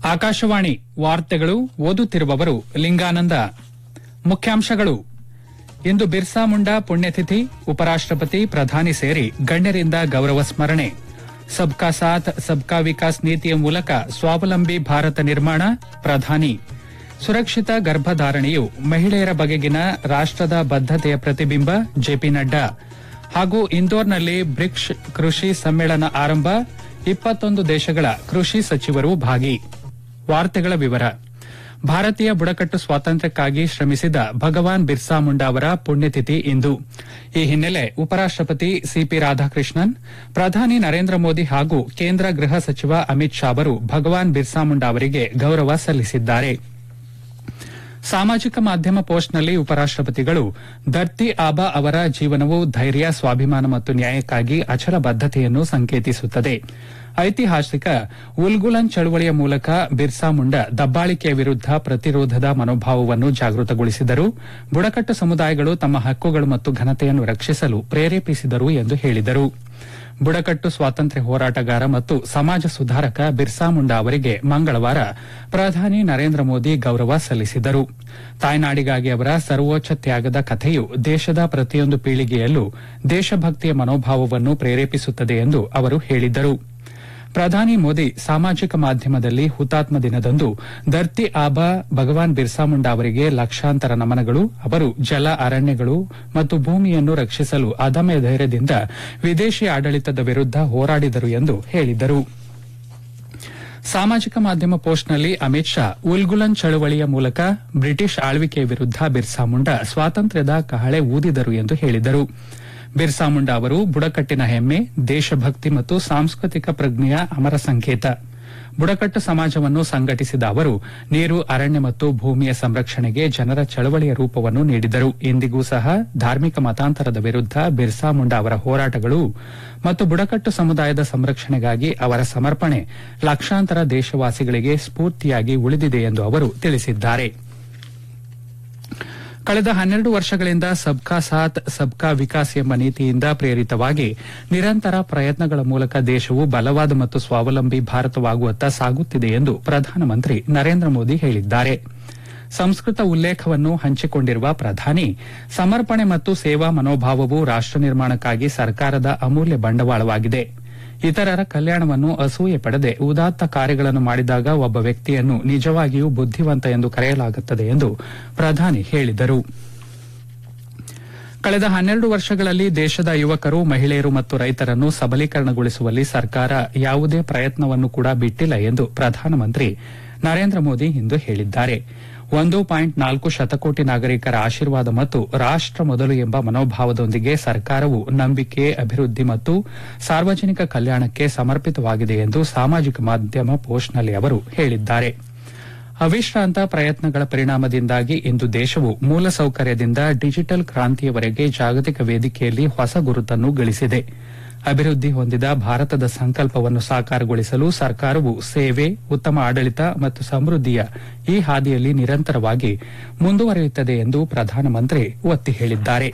ಆಕಾಶವಾಣಿ ವಾರ್ತೆಗಳು ಓದುತ್ತಿರುವವರು ಲಿಂಗಾನಂದ ಮುಖ್ಯಾಂಶಗಳು ಇಂದು ಬಿರ್ಸಾ ಮುಂಡಾ ಪುಣ್ಯತಿಥಿ ಉಪರಾಷ್ಟಪತಿ ಪ್ರಧಾನಿ ಸೇರಿ ಗಣ್ಯರಿಂದ ಗೌರವ ಸ್ಮರಣೆ ಸಬ್ಕಾ ಸಾಥ್ ಸಬ್ಕಾ ವಿಕಾಸ್ ನೀತಿಯ ಮೂಲಕ ಸ್ವಾವಲಂಬಿ ಭಾರತ ನಿರ್ಮಾಣ ಪ್ರಧಾನಿ ಸುರಕ್ಷಿತ ಗರ್ಭಧಾರಣೆಯು ಮಹಿಳೆಯರ ಬಗೆಗಿನ ರಾಷ್ಟದ ಬದ್ದತೆಯ ಪ್ರತಿಬಿಂಬ ಜೆಪಿ ನಡ್ಡಾ ಹಾಗೂ ಇಂದೋರ್ನಲ್ಲಿ ಬ್ರಿಕ್ಸ್ ಕೃಷಿ ಸಮ್ಮೇಳನ ಆರಂಭ ಇಪ್ಪತ್ತೊಂದು ದೇಶಗಳ ಕೃಷಿ ಸಚಿವರು ಭಾಗಿ ವಾರ್ತೆಗಳ ವಿವರ ಭಾರತೀಯ ಬುಡಕಟ್ಟು ಸ್ವಾತಂತ್ರ್ಯಕ್ಕಾಗಿ ಶ್ರಮಿಸಿದ ಭಗವಾನ್ ಬಿರ್ಸಾ ಮುಂಡಾ ಅವರ ಪುಣ್ಯತಿಥಿ ಇಂದು ಈ ಹಿನ್ನೆಲೆ ಉಪರಾಷ್ಟಪತಿ ಸಿಪಿ ರಾಧಾಕೃಷ್ಣನ್ ಪ್ರಧಾನಿ ನರೇಂದ್ರ ಮೋದಿ ಹಾಗೂ ಕೇಂದ್ರ ಗೃಹ ಸಚಿವ ಅಮಿತ್ ಶಾ ಅವರು ಭಗವಾನ್ ಬಿರ್ಸಾ ಮುಂಡಾ ಅವರಿಗೆ ಗೌರವ ಸಲ್ಲಿಸಿದ್ದಾರೆ ಸಾಮಾಜಿಕ ಮಾಧ್ಯಮ ಪೋಸ್ಟ್ನಲ್ಲಿ ಉಪರಾಷ್ಟಪತಿಗಳು ಧರ್ತಿ ಆಬಾ ಅವರ ಜೀವನವು ಧೈರ್ಯ ಸ್ವಾಭಿಮಾನ ಮತ್ತು ನ್ಯಾಯಕ್ಕಾಗಿ ಅಚಲ ಬದ್ದತೆಯನ್ನು ಸಂಕೇತಿಸುತ್ತದೆ ಐತಿಹಾಸಿಕ ಉಲ್ಗುಲನ್ ಚಳವಳಿಯ ಮೂಲಕ ಬಿರ್ಸಾ ಮುಂಡಾ ದಬ್ಬಾಳಿಕೆಯ ವಿರುದ್ದ ಪ್ರತಿರೋಧದ ಮನೋಭಾವವನ್ನು ಜಾಗೃತಗೊಳಿಸಿದರು ಬುಡಕಟ್ಟು ಸಮುದಾಯಗಳು ತಮ್ಮ ಹಕ್ಕುಗಳು ಮತ್ತು ಘನತೆಯನ್ನು ರಕ್ಷಿಸಲು ಪ್ರೇರೇಪಿಸಿದರು ಎಂದು ಹೇಳಿದರು ಬುಡಕಟ್ಟು ಸ್ವಾತಂತ್ರ್ಯ ಹೋರಾಟಗಾರ ಮತ್ತು ಸಮಾಜ ಸುಧಾರಕ ಬಿರ್ಸಾ ಮುಂಡಾ ಅವರಿಗೆ ಮಂಗಳವಾರ ಪ್ರಧಾನಿ ನರೇಂದ್ರ ಮೋದಿ ಗೌರವ ಸಲ್ಲಿಸಿದರು ತಾಯ್ನಾಡಿಗಾಗಿ ಅವರ ಸರ್ವೋಚ್ಚ ತ್ಯಾಗದ ಕಥೆಯು ದೇಶದ ಪ್ರತಿಯೊಂದು ಪೀಳಿಗೆಯಲ್ಲೂ ದೇಶಭಕ್ತಿಯ ಮನೋಭಾವವನ್ನು ಪ್ರೇರೇಪಿಸುತ್ತದೆ ಎಂದು ಅವರು ಹೇಳಿದ್ದರು ಪ್ರಧಾನಿ ಮೋದಿ ಸಾಮಾಜಿಕ ಮಾಧ್ಯಮದಲ್ಲಿ ಹುತಾತ್ಮ ದಿನದಂದು ಧರ್ತಿ ಆಬಾ ಭಗವಾನ್ ಬಿರ್ಸಾ ಮುಂಡಾ ಅವರಿಗೆ ಲಕ್ಷಾಂತರ ನಮನಗಳು ಅವರು ಜಲ ಅರಣ್ಯಗಳು ಮತ್ತು ಭೂಮಿಯನ್ನು ರಕ್ಷಿಸಲು ಅದಮ್ಯ ಧೈರ್ಯದಿಂದ ವಿದೇಶಿ ಆಡಳಿತದ ವಿರುದ್ದ ಹೋರಾಡಿದರು ಎಂದು ಹೇಳಿದರು ಸಾಮಾಜಿಕ ಮಾಧ್ಯಮ ಪೋಸ್ಟ್ನಲ್ಲಿ ಅಮಿತ್ ಶಾ ಉಲ್ಗುಲನ್ ಚಳವಳಿಯ ಮೂಲಕ ಬ್ರಿಟಿಷ್ ಆಳ್ವಿಕೆಯ ವಿರುದ್ದ ಬಿರ್ಸಾ ಮುಂಡಾ ಸ್ವಾತಂತ್ರ್ಯದ ಕಹಳೆ ಊದಿದರು ಎಂದು ಹೇಳಿದರು ಬಿರ್ಸಾ ಮುಂಡಾ ಅವರು ಬುಡಕಟ್ಟಿನ ಹೆಮ್ಮೆ ದೇಶಭಕ್ತಿ ಮತ್ತು ಸಾಂಸ್ಕೃತಿಕ ಪ್ರಜ್ಞೆಯ ಅಮರ ಸಂಕೇತ ಬುಡಕಟ್ಟು ಸಮಾಜವನ್ನು ಸಂಘಟಿಸಿದ ಅವರು ನೀರು ಅರಣ್ಯ ಮತ್ತು ಭೂಮಿಯ ಸಂರಕ್ಷಣೆಗೆ ಜನರ ಚಳವಳಿಯ ರೂಪವನ್ನು ನೀಡಿದರು ಇಂದಿಗೂ ಸಹ ಧಾರ್ಮಿಕ ಮತಾಂತರದ ವಿರುದ್ದ ಬಿರ್ಸಾ ಮುಂಡಾ ಅವರ ಹೋರಾಟಗಳು ಮತ್ತು ಬುಡಕಟ್ಟು ಸಮುದಾಯದ ಸಂರಕ್ಷಣೆಗಾಗಿ ಅವರ ಸಮರ್ಪಣೆ ಲಕ್ಷಾಂತರ ದೇಶವಾಸಿಗಳಿಗೆ ಸ್ಫೂರ್ತಿಯಾಗಿ ಉಳಿದಿದೆ ಎಂದು ಅವರು ತಿಳಿಸಿದ್ದಾರೆ ಕಳೆದ ಹನ್ನೆರಡು ವರ್ಷಗಳಿಂದ ಸಬ್ಕಾ ಸಾಥ್ ಸಬ್ಕಾ ವಿಕಾಸ್ ಎಂಬ ನೀತಿಯಿಂದ ಪ್ರೇರಿತವಾಗಿ ನಿರಂತರ ಪ್ರಯತ್ನಗಳ ಮೂಲಕ ದೇಶವು ಬಲವಾದ ಮತ್ತು ಸ್ವಾವಲಂಬಿ ಭಾರತವಾಗುವತ್ತ ಸಾಗುತ್ತಿದೆ ಎಂದು ಪ್ರಧಾನಮಂತ್ರಿ ನರೇಂದ್ರ ಮೋದಿ ಹೇಳಿದ್ದಾರೆ ಸಂಸ್ಕೃತ ಉಲ್ಲೇಖವನ್ನು ಹಂಚಿಕೊಂಡಿರುವ ಪ್ರಧಾನಿ ಸಮರ್ಪಣೆ ಮತ್ತು ಸೇವಾ ಮನೋಭಾವವು ರಾಷ್ಟ ನಿರ್ಮಾಣಕ್ಕಾಗಿ ಸರ್ಕಾರದ ಅಮೂಲ್ಯ ಬಂಡವಾಳವಾಗಿದೆ ಇತರರ ಕಲ್ಯಾಣವನ್ನು ಅಸೂಯೆ ಪಡೆದೆ ಉದಾತ್ತ ಕಾರ್ಯಗಳನ್ನು ಮಾಡಿದಾಗ ಒಬ್ಬ ವ್ಯಕ್ತಿಯನ್ನು ನಿಜವಾಗಿಯೂ ಬುದ್ದಿವಂತ ಎಂದು ಕರೆಯಲಾಗುತ್ತದೆ ಎಂದು ಪ್ರಧಾನಿ ಹೇಳಿದರು ಕಳೆದ ಹನ್ನೆರಡು ವರ್ಷಗಳಲ್ಲಿ ದೇಶದ ಯುವಕರು ಮಹಿಳೆಯರು ಮತ್ತು ರೈತರನ್ನು ಸಬಲೀಕರಣಗೊಳಿಸುವಲ್ಲಿ ಸರ್ಕಾರ ಯಾವುದೇ ಪ್ರಯತ್ನವನ್ನು ಕೂಡ ಬಿಟ್ಟಿಲ್ಲ ಎಂದು ಪ್ರಧಾನಮಂತ್ರಿ ನರೇಂದ್ರ ಮೋದಿ ಇಂದು ಹೇಳಿದ್ದಾರೆ ಒಂದು ಪಾಯಿಂಟ್ ನಾಲ್ಕು ಶತಕೋಟಿ ನಾಗರಿಕರ ಆಶೀರ್ವಾದ ಮತ್ತು ರಾಷ್ಟ ಮೊದಲು ಎಂಬ ಮನೋಭಾವದೊಂದಿಗೆ ಸರ್ಕಾರವು ನಂಬಿಕೆ ಅಭಿವೃದ್ಧಿ ಮತ್ತು ಸಾರ್ವಜನಿಕ ಕಲ್ಯಾಣಕ್ಕೆ ಸಮರ್ಪಿತವಾಗಿದೆ ಎಂದು ಸಾಮಾಜಿಕ ಮಾಧ್ಯಮ ಪೋಸ್ಟ್ನಲ್ಲಿ ಅವರು ಹೇಳಿದ್ದಾರೆ ಅವಿಶ್ರಾಂತ ಪ್ರಯತ್ನಗಳ ಪರಿಣಾಮದಿಂದಾಗಿ ಇಂದು ದೇಶವು ಮೂಲಸೌಕರ್ಯದಿಂದ ಡಿಜಿಟಲ್ ಕ್ರಾಂತಿಯವರೆಗೆ ಜಾಗತಿಕ ವೇದಿಕೆಯಲ್ಲಿ ಹೊಸ ಗುರುತನ್ನು ಗಳಿಸಿದೆ ಅಭಿವೃದ್ಧಿ ಹೊಂದಿದ ಭಾರತದ ಸಂಕಲ್ಪವನ್ನು ಸಾಕಾರಗೊಳಿಸಲು ಸರ್ಕಾರವು ಸೇವೆ ಉತ್ತಮ ಆಡಳಿತ ಮತ್ತು ಸಮೃದ್ಧಿಯ ಈ ಹಾದಿಯಲ್ಲಿ ನಿರಂತರವಾಗಿ ಮುಂದುವರಿಯುತ್ತದೆ ಎಂದು ಪ್ರಧಾನಮಂತ್ರಿ ಒತ್ತಿ ಹೇಳಿದ್ದಾರೆ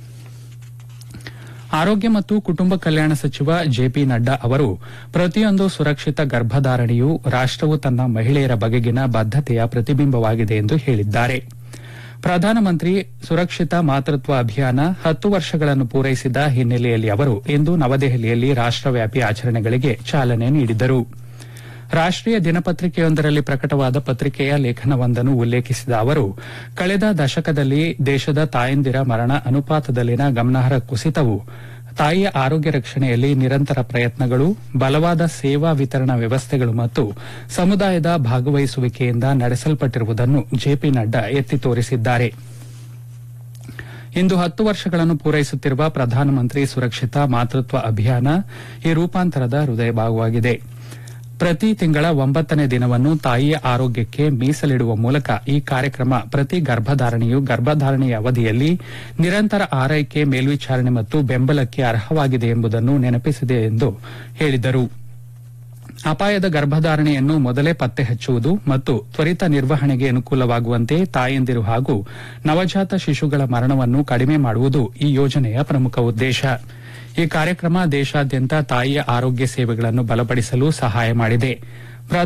ಆರೋಗ್ಯ ಮತ್ತು ಕುಟುಂಬ ಕಲ್ಯಾಣ ಸಚಿವ ಜೆಪಿ ನಡ್ಡಾ ಅವರು ಪ್ರತಿಯೊಂದು ಸುರಕ್ಷಿತ ಗರ್ಭಧಾರಣೆಯು ರಾಷ್ಟವು ತನ್ನ ಮಹಿಳೆಯರ ಬಗೆಗಿನ ಬದ್ದತೆಯ ಪ್ರತಿಬಿಂಬವಾಗಿದೆ ಎಂದು ಹೇಳಿದ್ದಾರೆ ಪ್ರಧಾನಮಂತ್ರಿ ಸುರಕ್ಷಿತ ಮಾತೃತ್ವ ಅಭಿಯಾನ ಹತ್ತು ವರ್ಷಗಳನ್ನು ಪೂರೈಸಿದ ಹಿನ್ನೆಲೆಯಲ್ಲಿ ಅವರು ಇಂದು ನವದೆಹಲಿಯಲ್ಲಿ ರಾಷ್ಟವ್ಯಾಪಿ ಆಚರಣೆಗಳಿಗೆ ಚಾಲನೆ ನೀಡಿದರು ರಾಷ್ಟೀಯ ದಿನಪತ್ರಿಕೆಯೊಂದರಲ್ಲಿ ಪ್ರಕಟವಾದ ಪತ್ರಿಕೆಯ ಲೇಖನವೊಂದನ್ನು ಉಲ್ಲೇಖಿಸಿದ ಅವರು ಕಳೆದ ದಶಕದಲ್ಲಿ ದೇಶದ ತಾಯಂದಿರ ಮರಣ ಅನುಪಾತದಲ್ಲಿನ ಗಮನಾರ್ಹ ಕುಸಿತವು ತಾಯಿಯ ಆರೋಗ್ಯ ರಕ್ಷಣೆಯಲ್ಲಿ ನಿರಂತರ ಪ್ರಯತ್ನಗಳು ಬಲವಾದ ಸೇವಾ ವಿತರಣಾ ವ್ಯವಸ್ಥೆಗಳು ಮತ್ತು ಸಮುದಾಯದ ಭಾಗವಹಿಸುವಿಕೆಯಿಂದ ನಡೆಸಲ್ಪಟ್ಟಿರುವುದನ್ನು ಜೆಪಿ ನಡ್ಡಾ ಎತ್ತಿ ತೋರಿಸಿದ್ದಾರೆ ಇಂದು ಹತ್ತು ವರ್ಷಗಳನ್ನು ಪೂರೈಸುತ್ತಿರುವ ಪ್ರಧಾನಮಂತ್ರಿ ಸುರಕ್ಷಿತ ಮಾತೃತ್ವ ಅಭಿಯಾನ ಈ ರೂಪಾಂತರದ ಹೃದಯ ಭಾಗವಾಗಿದೆ ಪ್ರತಿ ತಿಂಗಳ ಒಂಬತ್ತನೇ ದಿನವನ್ನು ತಾಯಿಯ ಆರೋಗ್ಯಕ್ಕೆ ಮೀಸಲಿಡುವ ಮೂಲಕ ಈ ಕಾರ್ಯಕ್ರಮ ಪ್ರತಿ ಗರ್ಭಧಾರಣೆಯು ಗರ್ಭಧಾರಣೆಯ ಅವಧಿಯಲ್ಲಿ ನಿರಂತರ ಆರೈಕೆ ಮೇಲ್ವಿಚಾರಣೆ ಮತ್ತು ಬೆಂಬಲಕ್ಕೆ ಅರ್ಹವಾಗಿದೆ ಎಂಬುದನ್ನು ನೆನಪಿಸಿದೆ ಎಂದು ಹೇಳಿದರು ಅಪಾಯದ ಗರ್ಭಧಾರಣೆಯನ್ನು ಮೊದಲೇ ಪತ್ತೆ ಹಚ್ಚುವುದು ಮತ್ತು ತ್ವರಿತ ನಿರ್ವಹಣೆಗೆ ಅನುಕೂಲವಾಗುವಂತೆ ತಾಯಂದಿರು ಹಾಗೂ ನವಜಾತ ಶಿಶುಗಳ ಮರಣವನ್ನು ಕಡಿಮೆ ಮಾಡುವುದು ಈ ಯೋಜನೆಯ ಪ್ರಮುಖ ಉದ್ದೇಶ ಈ ಕಾರ್ಯಕ್ರಮ ದೇಶಾದ್ಯಂತ ತಾಯಿಯ ಆರೋಗ್ಯ ಸೇವೆಗಳನ್ನು ಬಲಪಡಿಸಲು ಸಹಾಯ ಮಾಡಿದೆ